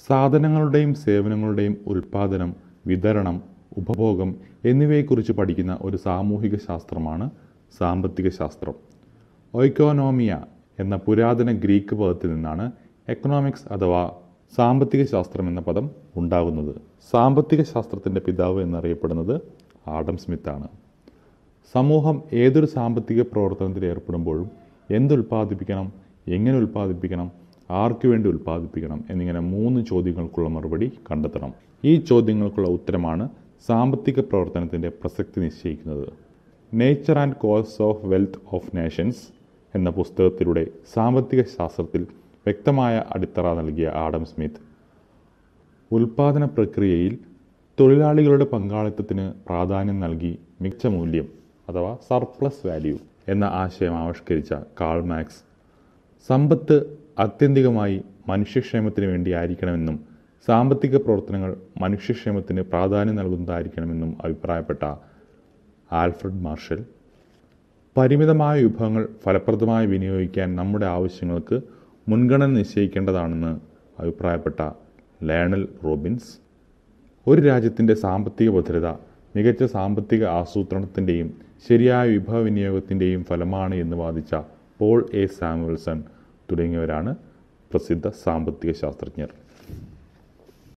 സാധനങ്ങളുടെയും സേവനങ്ങളുടെയും ഉൽപ്പാദനം വിതരണം ഉപഭോഗം എന്നിവയെക്കുറിച്ച് പഠിക്കുന്ന ഒരു സാമൂഹിക ശാസ്ത്രമാണ് സാമ്പത്തിക ശാസ്ത്രം ഒയ്ക്കോനോമിയ എന്ന പുരാതന ഗ്രീക്ക് പദത്തിൽ നിന്നാണ് എക്കണോമിക്സ് അഥവാ സാമ്പത്തിക ശാസ്ത്രം എന്ന പദം ഉണ്ടാകുന്നത് സാമ്പത്തിക ശാസ്ത്രത്തിൻ്റെ പിതാവ് എന്നറിയപ്പെടുന്നത് ആഡം സ്മിത്താണ് സമൂഹം ഏതൊരു സാമ്പത്തിക പ്രവർത്തനത്തിൽ ഏർപ്പെടുമ്പോഴും എന്തുൽപ്പാദിപ്പിക്കണം എങ്ങനെ ഉൽപ്പാദിപ്പിക്കണം ആർക്കു വേണ്ടി ഉൽപ്പാദിപ്പിക്കണം എന്നിങ്ങനെ മൂന്ന് ചോദ്യങ്ങൾക്കുള്ള മറുപടി കണ്ടെത്തണം ഈ ചോദ്യങ്ങൾക്കുള്ള ഉത്തരമാണ് സാമ്പത്തിക പ്രവർത്തനത്തിൻ്റെ പ്രസക്തി നിശ്ചയിക്കുന്നത് nature and course of wealth of nations എന്ന പുസ്തകത്തിലൂടെ സാമ്പത്തിക ശാസ്ത്രത്തിൽ വ്യക്തമായ അടിത്തറ നൽകിയ ആഡം സ്മിത്ത് ഉൽപാദന പ്രക്രിയയിൽ തൊഴിലാളികളുടെ പങ്കാളിത്തത്തിന് പ്രാധാന്യം നൽകി മികച്ച മൂല്യം അഥവാ സർപ്ലസ് വാല്യൂ എന്ന ആശയം ആവിഷ്കരിച്ച കാൾ മാക്സ് സമ്പത്ത് ആത്യന്തികമായി മനുഷ്യക്ഷേമത്തിന് വേണ്ടിയായിരിക്കണമെന്നും സാമ്പത്തിക പ്രവർത്തനങ്ങൾ മനുഷ്യക്ഷേമത്തിന് പ്രാധാന്യം നൽകുന്നതായിരിക്കണമെന്നും അഭിപ്രായപ്പെട്ട ആൽഫ്രഡ് മാർഷൽ പരിമിതമായ വിഭവങ്ങൾ ഫലപ്രദമായി വിനിയോഗിക്കാൻ നമ്മുടെ ആവശ്യങ്ങൾക്ക് മുൻഗണന നിശ്ചയിക്കേണ്ടതാണെന്ന് അഭിപ്രായപ്പെട്ട ലയണൽ റോബിൻസ് ഒരു രാജ്യത്തിൻ്റെ സാമ്പത്തിക ഭദ്രത മികച്ച സാമ്പത്തിക ആസൂത്രണത്തിൻ്റെയും ശരിയായ വിഭവ വിനിയോഗത്തിൻ്റെയും ഫലമാണ് എന്ന് വാദിച്ച പോൾ എ സാമുവൽസൺ തുടങ്ങിയവരാണ് പ്രസിദ്ധ സാമ്പത്തിക ശാസ്ത്രജ്ഞർ